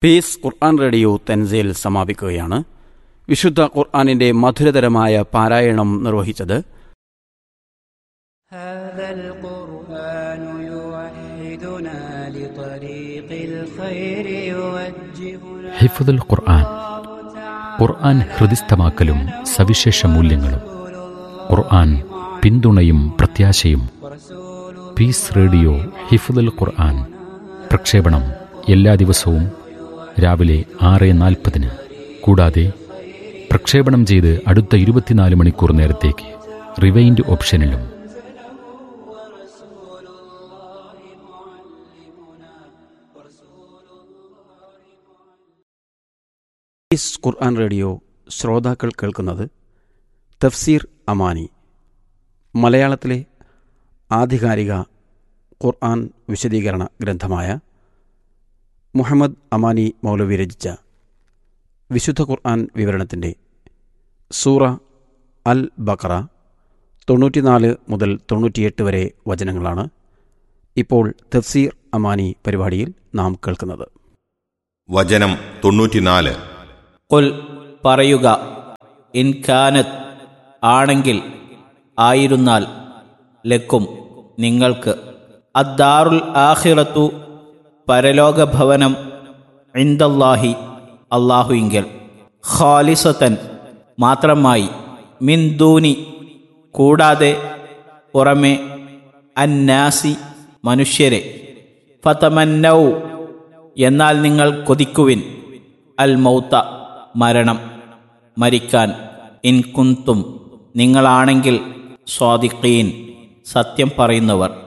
piece Quran radio തെൻസയിൽ സമാപിക്കുകയാണ് വിശുദ്ധ ഖുർആാനിന്റെ മധുരതരമായ പാരായണം നിർവഹിച്ചത് هذا القرآن يوحدنا لطريق الخير يوجهنا ഹിഫുദുൽ ഖുർആൻ ഖുർആൻ ഹൃദിസ്ഥമാക്കലും സവിശേഷ മൂല്യങ്ങളും ഖുർആൻ പിന്തുണയും പ്രത്യാശയും പീസ് റേഡിയോ ഹിഫുദുൽ ഖുർആൻ പ്രക്ഷേപണം എല്ലാ ദിവസവും രാവിലെ ആറ് നാൽപ്പതിന് കൂടാതെ പ്രക്ഷേപണം ചെയ്ത് അടുത്ത ഇരുപത്തിനാല് മണിക്കൂർ നേരത്തേക്ക് റിവൈൻഡ് ഓപ്ഷനിലും പീസ് ഖുർആൻ റേഡിയോ ശ്രോതാക്കൾ കേൾക്കുന്നത് തഫ്സീർ അമാനി മലയാളത്തിലെ ആധികാരിക ഖുർആൻ വിശദീകരണ ഗ്രന്ഥമായ മുഹമ്മദ് അമാനി മൗലവി രചിച്ച വിശുദ്ധ ഖുർആൻ വിവരണത്തിൻ്റെ സൂറ അൽ ബക്കറ തൊണ്ണൂറ്റിനാല് മുതൽ തൊണ്ണൂറ്റിയെട്ട് വരെ വചനങ്ങളാണ് ഇപ്പോൾ തഫ്സീർ അമാനി പരിപാടിയിൽ നാം കേൾക്കുന്നത് വചനം തൊണ്ണൂറ്റിനാല് കുൽ പറയുക ഇൻകാനത്ത് ആണെങ്കിൽ ആയിരുന്നാൽ ലക്കും നിങ്ങൾക്ക് അദ്ദാറുൽ ആഖിറത്തു പരലോകഭവനം ഇന്ദല്ലാഹി അള്ളാഹുയിങ്കൽ ഖാലിസത്തൻ മാത്രമായി മിൻ ദൂനി കൂടാതെ പുറമെ അന്നാസി മനുഷ്യരെ ഫതമന്നൗ എന്നാൽ നിങ്ങൾ കൊതിക്കുവിൻ അൽ മൗത്ത മരണം മരിക്കാൻ ഇൻ കുന്തും നിങ്ങളാണെങ്കിൽ സ്വാദിഖീൻ സത്യം പറയുന്നവർ